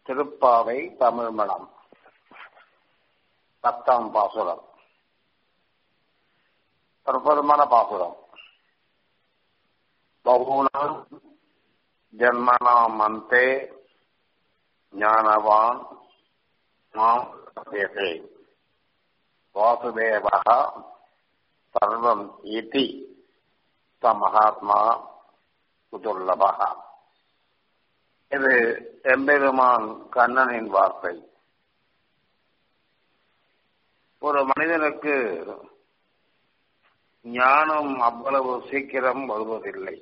திருப்பாவை தமிழ் மணம் பத்தாம் பாசுரம் அற்புதமான பாசுரம் பகூனாம் ஜன்மனாம் அந்தே ஞானவான் மாம் கத்தியதே வாசுதேவா சர்வம் இதி ச மகாத்மா குதுல்லபா இது எம்பெருமான் கண்ணனின் வார்த்தை ஒரு மனிதனுக்கு ஞானம் அவ்வளவு சீக்கிரம் வருவதில்லை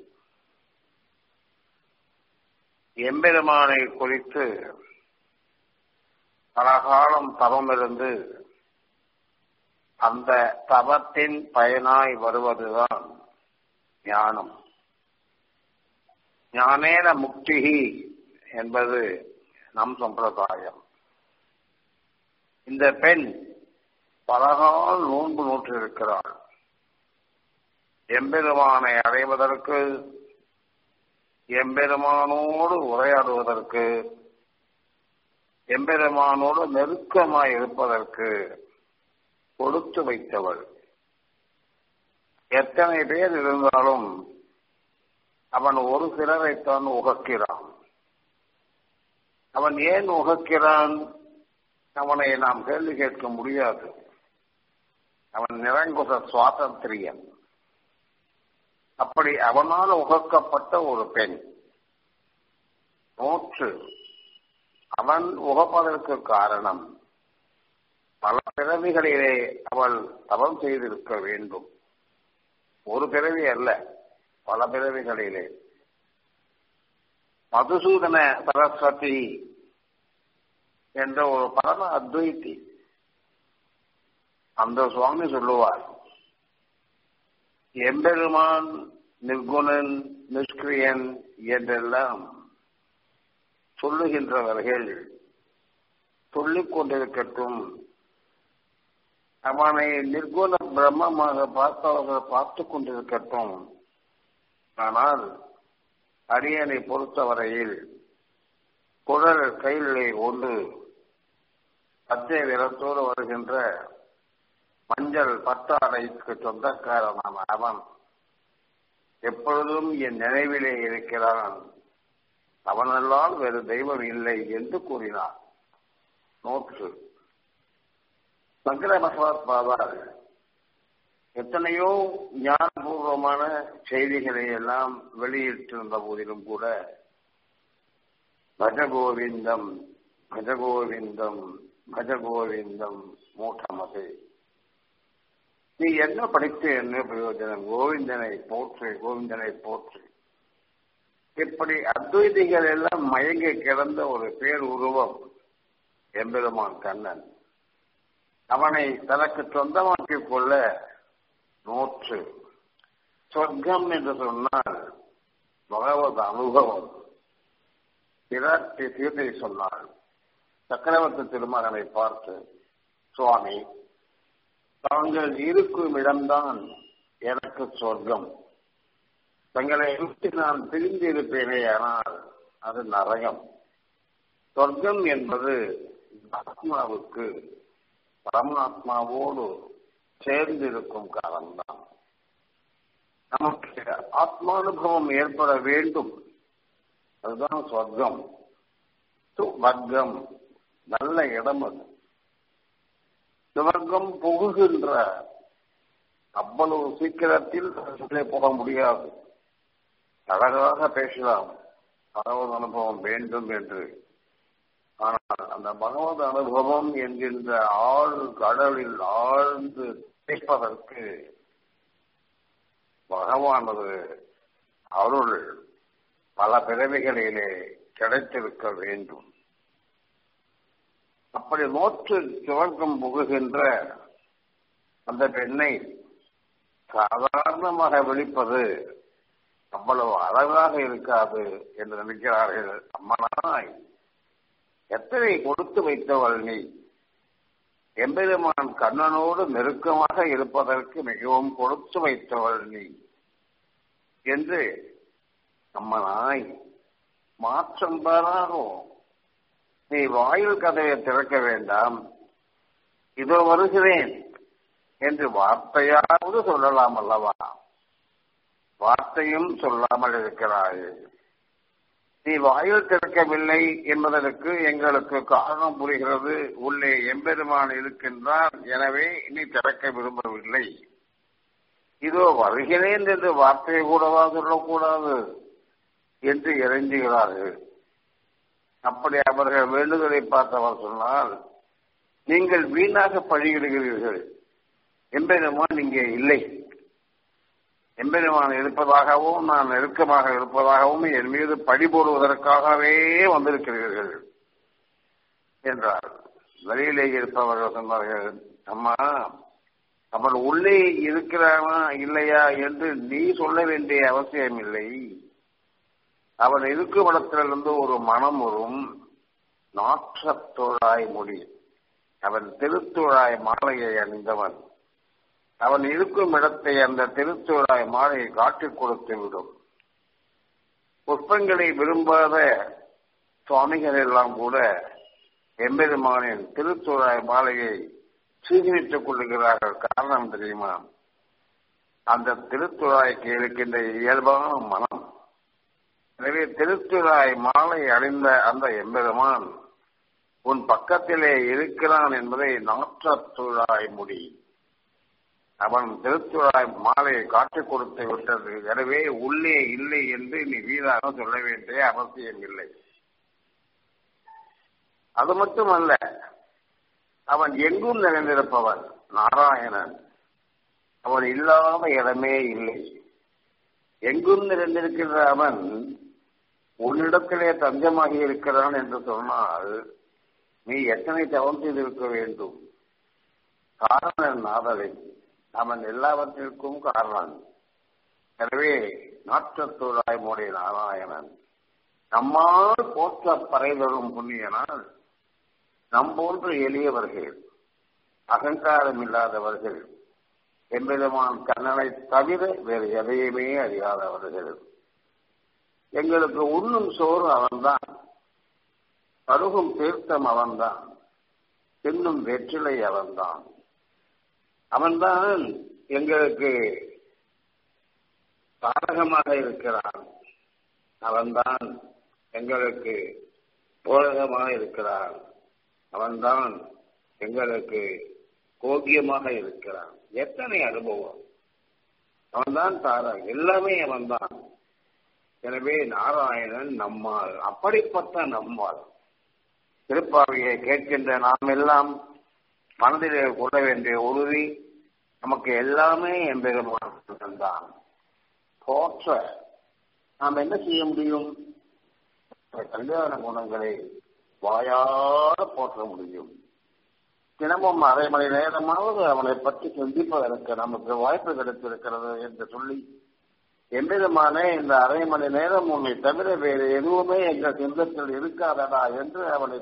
எம்பெருமானை குறித்து பலகாலம் தவம் இருந்து அந்த தவத்தின் பயனாய் வருவதுதான் ஞானம் ஞானேன முக்திகி என்பது நம் சம்பிரதாயம் இந்த பெண் பலகால் நோன்பு நூற்றிருக்கிறாள் எம்பெருமானை அடைவதற்கு எம்பெருமானோடு உரையாடுவதற்கு எம்பெருமானோடு நெருக்கமாய் இருப்பதற்கு கொடுத்து வைத்தவள் எத்தனை பேர் இருந்தாலும் அவன் ஒரு சிலரைத்தான் உகக்கிறான் அவன் ஏன் உகக்கிறான் அவனை நாம் கேள்வி கேட்க முடியாது அவன் நிரங்குத சுவாதந்திரியன் அப்படி அவனால் உகக்கப்பட்ட ஒரு பெண் நூற்று அவன் உகப்பதற்கு காரணம் பல பிறவிகளிலே அவள் தவம் செய்திருக்க வேண்டும் ஒரு பிறவி அல்ல பல பிறவிகளிலே மதுசூதன சரஸ்வதி என்ற ஒரு பரம அத்வைத்தி அந்த சுவாமி சொல்லுவார் எம்பெருமான் நிர்குணன் நிஷ்கிரியன் என்றெல்லாம் சொல்லுகின்றவர்கள் சொல்லிக் கொண்டிருக்கட்டும் அவனை நிர்குண பிரம்மமாக பார்த்தவர்கள் பார்த்து கொண்டிருக்கட்டும் ஆனால் அரியனை பொறுத்தவரையில் குழல் கையிலே ஒன்று பச்சை நிறத்தோடு வருகின்ற மஞ்சள் பட்டாடைக்கு சொந்தக்காரனான அவன் எப்பொழுதும் என் நினைவிலே இருக்கிறான் அவனெல்லாம் வேறு தெய்வம் இல்லை என்று கூறினார் நோற்று சங்கர பகவத் பாதார் எத்தனையோ ஞானபூர்வமான செய்திகளை எல்லாம் வெளியிட்டிருந்த போதிலும் கூட பஜகோவிந்தம் பஜகோவிந்தம் பஜகோவிந்தம் மூட்டமது நீ என்ன படித்து என்ன பிரயோஜனம் கோவிந்தனை போற்று கோவிந்தனை போற்று இப்படி அத்வைதிகள் எல்லாம் மயங்கி கிடந்த ஒரு பேர் உருவம் எம்பெருமான் கண்ணன் அவனை தனக்கு சொந்தமாக்கிக் கொள்ள நூற்று சொர்க்கம் என்று சொன்னால் பகவத் அனுபவம் பிராட்டி தீர்த்தை சொன்னாள் சக்கரவர்த்தி திருமகனை பார்த்து சுவாமி தாங்கள் இருக்கும் இடம்தான் எனக்கு சொர்க்கம் தங்களை விட்டு நான் பிரிந்து இருப்பேனே ஆனால் அது நரகம் சொர்க்கம் என்பது ஆத்மாவுக்கு பரமாத்மாவோடு சேர்ந்து இருக்கும் காலம்தான் நமக்கு ஆத்மானுபவம் ஏற்பட வேண்டும் அதுதான் சொர்க்கம் வர்க்கம் நல்ல இடம் அது சுவர்க்கம் புகுகின்ற அவ்வளவு சீக்கிரத்தில் போக முடியாது அழகாக பேசலாம் பகவத் அனுபவம் வேண்டும் என்று ஆனால் அந்த பகவத் அனுபவம் என்கின்ற ஆழ் கடலில் ஆழ்ந்து கிடைப்பதற்கு பகவானது அருள் பல பிறவிகளிலே கிடைத்திருக்க வேண்டும் அப்படி நோற்று சுவர்க்கம் புகுகின்ற அந்த பெண்ணை சாதாரணமாக விழிப்பது அவ்வளவு அழகாக இருக்காது என்று நினைக்கிறார்கள் அம்மனாய் எத்தனை கொடுத்து வைத்தவள் நீ எம்பெருமான் கண்ணனோடு நெருக்கமாக இருப்பதற்கு மிகவும் கொடுத்து வைத்தவள் நீ என்று நம்மனாய் மாற்றம் பெறாரோ நீ வாயில் கதையை திறக்க வேண்டாம் இதோ வருகிறேன் என்று வார்த்தையாவது சொல்லலாம் அல்லவா வார்த்தையும் சொல்லாமல் இருக்கிறாய் நீ வாயில் திறக்கவில்லை என்பதற்கு எங்களுக்கு காரணம் புரிகிறது உள்ளே எம்பெருமான் இருக்கின்றான் எனவே இனி திறக்க விரும்பவில்லை இதோ வருகிறேன் என்று வார்த்தையை கூடவா சொல்லக்கூடாது என்று இறைஞ்சுகிறார்கள் அப்படி அவர்கள் வேண்டுதலை பார்த்தவர் சொன்னால் நீங்கள் வீணாக பழியிடுகிறீர்கள் எம்பெருமான் இங்கே இல்லை எம்பெருமான் இருப்பதாகவும் நான் நெருக்கமாக இருப்பதாகவும் என் மீது பழி போடுவதற்காகவே வந்திருக்கிறீர்கள் என்றார் வெளியிலே இருப்பவர்கள் சொன்னார்கள் அம்மா அவன் உள்ளே இருக்கிறானா இல்லையா என்று நீ சொல்ல வேண்டிய அவசியம் இல்லை அவன் இருக்கும் இடத்திலிருந்து ஒரு மனம் வரும் நாற்றத்தோழாய் முடி அவன் திருத்துழாய் மாலையை அணிந்தவன் அவன் இருக்கும் இடத்தை அந்த திருத்துழாய் மாலையை காட்டிக் கொடுத்து விடும் புஷ்பங்களை விரும்பாத சுவாமிகள் எல்லாம் கூட எம்பெருமானின் திருத்துழாய் மாலையை சீர்திருத்துக் கொள்ளுகிறார்கள் காரணம் தெரியுமா அந்த திருத்துழாய்க்கு இருக்கின்ற இயல்பான மனம் எனவே திருத்துழாய் மாலை அடைந்த அந்த எம்பெருமான் உன் பக்கத்திலே இருக்கிறான் என்பதை நாற்றத்துழாய் முடி அவன் திருத்துழாய் மாலையை காட்டிக் கொடுத்து விட்டது எனவே உள்ளே இல்லை என்று நீ வீணாக சொல்ல வேண்டிய அவசியம் இல்லை அது மட்டுமல்ல அவன் எங்கும் நிறைந்திருப்பவன் நாராயணன் அவன் இல்லாத இடமே இல்லை எங்கும் நிறைந்திருக்கின்ற அவன் உன்னிடத்திலே தஞ்சமாகி இருக்கிறான் என்று சொன்னால் நீ எத்தனை தவம் செய்திருக்க வேண்டும் காரணன் நாதலை அவன் எல்லாவற்றிற்கும் காரணன் எனவே நாற்றத்தோழாய் மோடைய நாராயணன் நம்மால் போற்ற பறைதரும் புண்ணியனால் நம் போன்ற எளியவர்கள் அகங்காரம் இல்லாதவர்கள் எம்பெருமான் கண்ணனை தவிர வேறு எதையுமே அறியாதவர்கள் எங்களுக்கு உண்ணும் சோறு அவன்தான் பருகும் தீர்த்தம் அவன்தான் தின்னும் வெற்றிலை அவன்தான் அவன்தான் எங்களுக்கு தாரகமாக இருக்கிறான் அவன்தான் எங்களுக்கு போதகமாக இருக்கிறான் அவன்தான் எங்களுக்கு கோக்கியமாக இருக்கிறான் எத்தனை அனுபவம் அவன்தான் தாரா எல்லாமே அவன்தான் எனவே நாராயணன் நம்மால் அப்படிப்பட்ட நம்மால் திருப்பாவையை கேட்கின்ற நாம் எல்லாம் மனதிலே கொள்ள வேண்டிய உறுதி நமக்கு எல்லாமே எம்பெருமான் தான் போற்ற நாம் என்ன செய்ய முடியும் கல்யாண குணங்களை வாயாட போற்ற முடியும் தினமும் அரை மணி நேரமாவது அவனை பற்றி சிந்திப்பதற்கு நமக்கு வாய்ப்பு கிடைத்திருக்கிறது என்று சொல்லி எவ்விதமான இந்த அரை மணி நேரம் உன்னை தவிர வேறு எதுவுமே எங்கள் சிந்தத்தில் இருக்காதடா என்று அவனை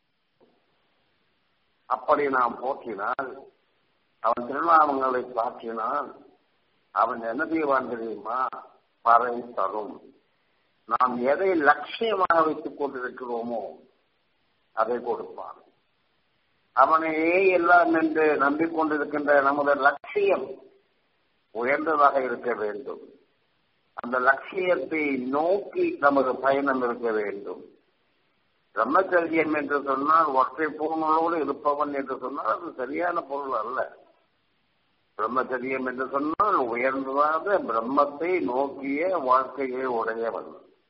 அப்படி நாம் போற்றினால் அவன் திருநாமங்களை காற்றினால் அவன் என்ன செய்வான் தெரியுமா பறை தரும் நாம் எதை லட்சியமாக வைத்துக் கொண்டிருக்கிறோமோ அதை கொடுப்பான் அவனையே எல்லாம் என்று நம்பிக்கொண்டிருக்கின்ற நமது லட்சியம் உயர்ந்ததாக இருக்க வேண்டும் அந்த லட்சியத்தை நோக்கி நமது பயணம் இருக்க வேண்டும் பிரம்மச்சரியம் என்று சொன்னால் ஒற்றை பொருளோடு இருப்பவன் என்று சொன்னால் அது சரியான பொருள் அல்ல பிரம்மச்சரியம் என்று சொன்னால் உயர்ந்ததாக பிரம்மத்தை நோக்கிய வாழ்க்கையை உடையவன்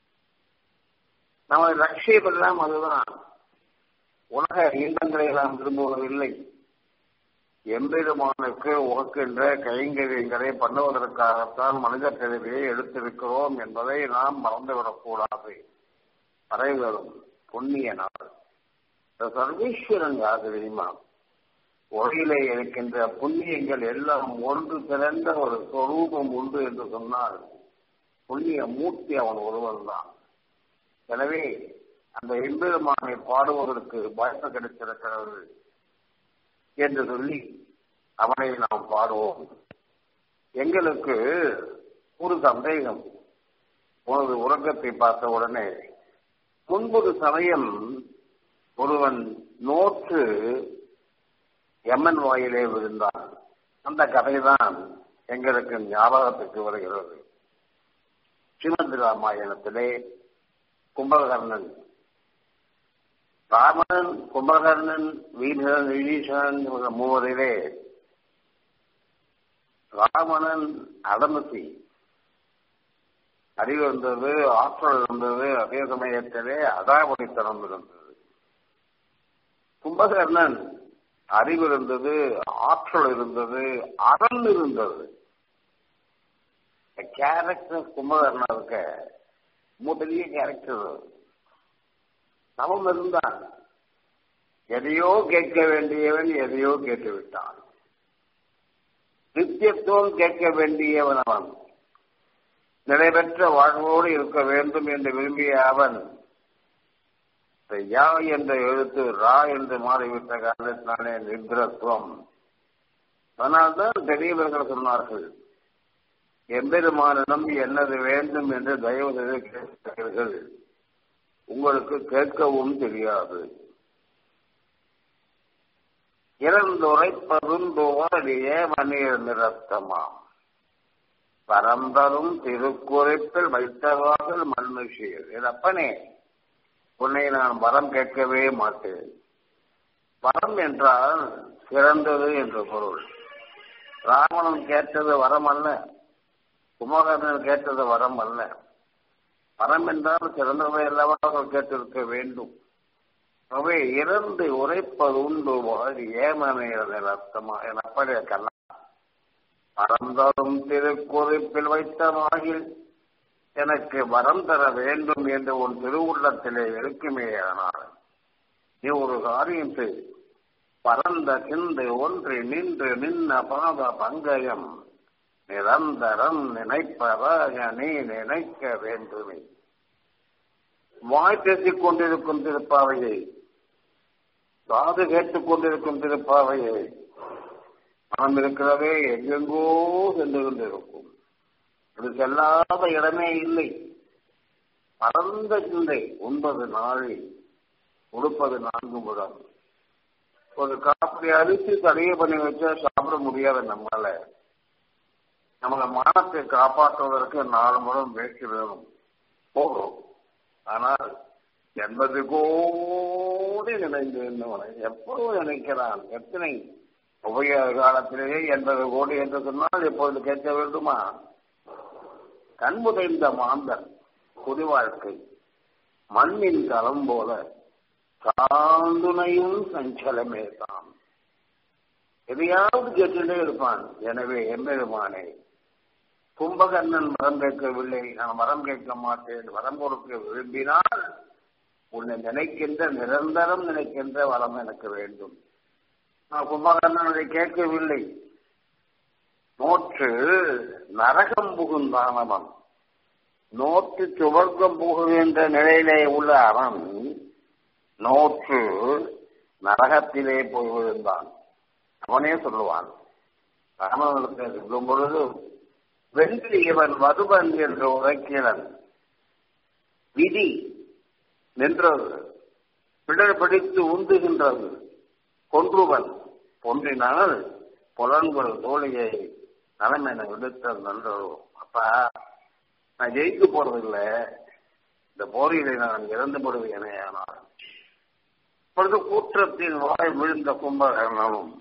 நமது லட்சியம் எல்லாம் அதுதான் உலக இன்பங்களை எல்லாம் விரும்புவதில்லை எம்பெருமானுக்கு உகக்கின்ற கைங்கரியங்களை பண்ணுவதற்காகத்தான் மனித பிறவியை எடுத்திருக்கிறோம் என்பதை நாம் மறந்துவிடக்கூடாது அனைவரும் புண்ணிய நாள் சர்வீஸ்வரன் யார் தெரியுமா ஒளியிலே இருக்கின்ற புண்ணியங்கள் எல்லாம் ஒன்று திரண்ட ஒரு சொரூபம் உண்டு என்று சொன்னால் புண்ணிய மூர்த்தி அவன் ஒருவன் தான் எனவே அந்த எம்பெருமானை பாடுவதற்கு வாய்ப்பு கிடைத்திருக்கிறது என்று சொல்லி அவனை நாம் பாடுவோம் எங்களுக்கு ஒரு சந்தேகம் உனது உறக்கத்தை பார்த்த உடனே முன்பொரு சமயம் ஒரு அவன் நோற்று எம்மன் வாயிலே விழுந்தான் அந்த கதைதான் எங்களுக்கு ஞாபகத்துக்கு வருகிறது ஸ்ரீமத் ராமாயணத்திலே கும்பகர்ணன் ராமன் கும்பகர்ணன் வீரன் விபீஷணன் இவங்க மூவரிலே ராவணன் அடமதி அறிவு இருந்தது ஆற்றல் இருந்தது அதே சமயத்திலே அடாவடித்தனம் இருந்தது கும்பகர்ணன் அறிவு இருந்தது ஆற்றல் இருந்தது அரண் இருந்தது கேரக்டர் கும்பகர்ணனுக்கு முதலிய கேரக்டர் அவன் இருந்தான் எதையோ கேட்க வேண்டியவன் எதையோ கேட்டு விட்டான் நித்தியத்துவம் கேட்க வேண்டியவன் அவன் நிறைவேற்ற வாழ்வோடு இருக்க வேண்டும் என்று விரும்பிய அவன் யா என்ற எழுத்து ரா என்று மாறிவிட்ட காரணத்தினாலே நிர்திரத்துவம் அதனால்தான் பெரியவர்கள் சொன்னார்கள் எம்பெருமானிடம் என்னது வேண்டும் என்று தயவு செய்து கேட்கிறீர்கள் உங்களுக்கு கேட்கவும் தெரியாது இறந்துரைப்பதுந்தோடிய மணிர் நிறத்தமாம் பரந்தரும் திருக்குறிப்பில் வைத்தவார்கள் மனுஷியர் என் அப்பனே உன்னை நான் வரம் கேட்கவே மாட்டேன் வரம் என்றால் சிறந்தது என்று பொருள் ராவணன் கேட்டது வரம் அல்ல கும்பகர்ணன் கேட்டது வரம் அல்ல வரம் என்றால் சிறந்தவை அல்லவா அவர்கள் கேட்டிருக்க வேண்டும் அவை இறந்து உரைப்பது உண்டு வாழி ஏமனையது அர்த்தமா என அப்படியே கண்ணா பரந்தரும் திருக்குறிப்பில் வைத்தமாகில் எனக்கு வரம் தர வேண்டும் என்று உன் திருவுள்ளத்திலே இருக்குமே ஆனால் நீ ஒரு காரியம் செய் பரந்த சிந்து ஒன்று நின்று நின்ன பாத பங்கயம் நிரந்தரம் நினைப்பதாக நீ நினைக்க வேண்டுமே வாய் பேசிக் கொண்டிருக்கும் திருப்பாவையை காது கேட்டுக் கொண்டிருக்கும் திருப்பாவையை மனம் இருக்கிறதே எங்கெங்கோ சென்று கொண்டிருக்கும் அது செல்லாத இடமே இல்லை பரந்த சிந்தை ஒன்பது நாளில் உடுப்பது நான்கு முழம் ஒரு காப்பி அரிசி தடையை பண்ணி வச்சா சாப்பிட முடியாது நம்மளால நம்மள மானத்தை காப்பாற்றுவதற்கு நாலு முறம் வேட்சி வேணும் போகும் ஆனால் எண்பது கோடி நினைந்து இருந்தவனை எப்பொழுது நினைக்கிறான் எத்தனை உபய காலத்திலேயே எண்பது கோடி என்று சொன்னால் எப்பொழுது கேட்க வேண்டுமா கண்முதைந்த மாந்தன் குடி வாழ்க்கை மண்ணின் களம் போல சாந்துணையும் சஞ்சலமே தான் எதையாவது கேட்டுட்டே இருப்பான் எனவே எம்பெருமானே கும்பகர்ணன் மரம் கேட்கவில்லை நான் மரம் கேட்க மாட்டேன் வரம் கொடுக்க விரும்பினால் உன்னை நினைக்கின்ற நிரந்தரம் நினைக்கின்ற வரம் எனக்கு வேண்டும் நான் கும்பகர்ணன் அதை கேட்கவில்லை நோற்று நரகம் புகுந்தான் அவன் நோற்று சுவர்க்கம் புகுகின்ற நிலையிலே உள்ள அவன் நோற்று நரகத்திலே போய் விழுந்தான் அவனே சொல்லுவான் ராமனுக்கு சொல்லும் பொழுது வென்று இவன் மதுபன் என்று உரைக்கிறன் விதி நின்றது பிடர் பிடித்து உந்துகின்றது கொன்றுவன் பொன்றினால் புலன்கள் தோழியை நலமென விடுத்தல் நன்றோ அப்பா நான் ஜெயிக்க போறதில்லை இந்த போரிலே நான் இறந்து விடுவேனே ஆனால் இப்பொழுது கூற்றத்தின் வாய் விழுந்த கும்பகர்ணனும்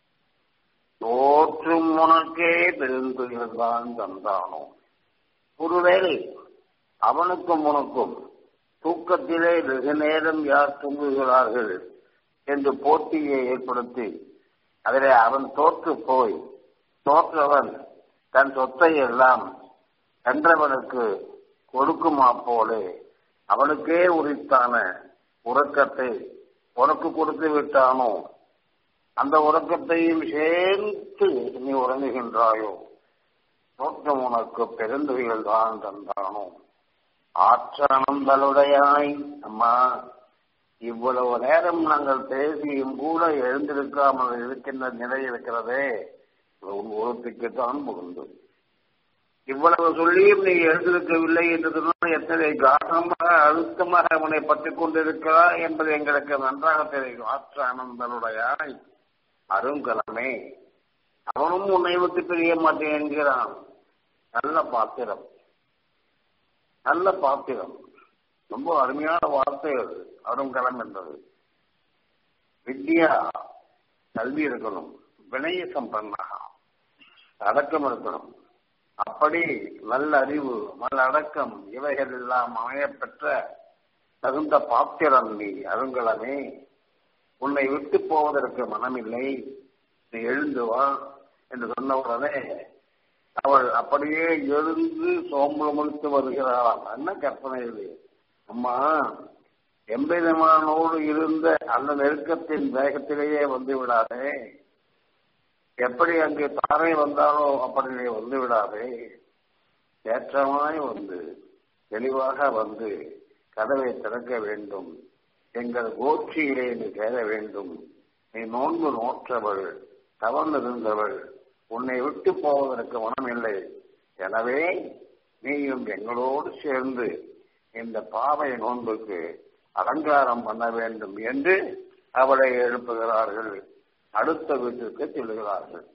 தோற்றும் உனக்கே பெருந்துயில்தான் தந்தானோ ஒருவேளை அவனுக்கும் உனக்கும் தூக்கத்திலே வெகு நேரம் யார் தூங்குகிறார்கள் என்று போட்டியை ஏற்படுத்தி அதிலே அவன் தோற்று போய் தோற்றவன் தன் சொத்தை எல்லாம் சென்றவனுக்கு கொடுக்குமா போலே அவனுக்கே உரித்தான உறக்கத்தை உனக்கு கொடுத்து விட்டானோ அந்த உறக்கத்தையும் சேர்த்து நீ உறங்குகின்றாயோ தோற்றம் உனக்கு பெருந்துகள் தான் தந்தானோ ஆற்றானந்தலுடையாய் அம்மா இவ்வளவு நேரம் நாங்கள் பேசியும் கூட எழுந்திருக்காமல் இருக்கின்ற நிலை இருக்கிறதே உன் ஒருத்திக்குத்தான் புகுந்து இவ்வளவு சொல்லியும் நீ எழுந்திருக்கவில்லை என்று சொன்னால் எத்தனை காரணமாக அழுத்தமாக அவனை பற்றிக் கொண்டிருக்கிறார் என்பது எங்களுக்கு நன்றாக தெரியும் ஆற்ற ஆனந்தனுடையாய் அருங்கலமே அவனும் உன்னை விட்டு பிரிய மாட்டேன் என்கிறான் நல்ல பாத்திரம் நல்ல பாத்திரம் ரொம்ப அருமையான வார்த்தை அது அருங்கலம் என்பது வித்யா கல்வி இருக்கணும் வினய சம்பன்னாக அடக்கம் இருக்கணும் அப்படி நல்ல அறிவு நல்ல அடக்கம் இவைகள் எல்லாம் அமையப்பெற்ற தகுந்த பாத்திரம் நீ அருங்கலமே உன்னை விட்டு போவதற்கு மனமில்லை நீ எழுந்து வா என்று சொன்ன உடனே அவள் அப்படியே எழுந்து சோம்பு முழுத்து வருகிறாளாம் என்ன கற்பனை இது அம்மா எம்பெருமானோடு இருந்த அந்த நெருக்கத்தின் வேகத்திலேயே வந்து விடாதே எப்படி அங்கே தாரை வந்தாலோ அப்படி வந்து விடாதே ஏற்றமாய் வந்து தெளிவாக வந்து கதவை திறக்க வேண்டும் எங்கள் கோட்சியிலே நீ சேர வேண்டும் நீ நோன்பு நோற்றவள் தவறு இருந்தவள் உன்னை விட்டு போவதற்கு மனமில்லை எனவே நீயும் எங்களோடு சேர்ந்து இந்த பாவை நோன்புக்கு அலங்காரம் பண்ண வேண்டும் என்று அவளை எழுப்புகிறார்கள் அடுத்த வீட்டிற்கு செல்கிறார்கள்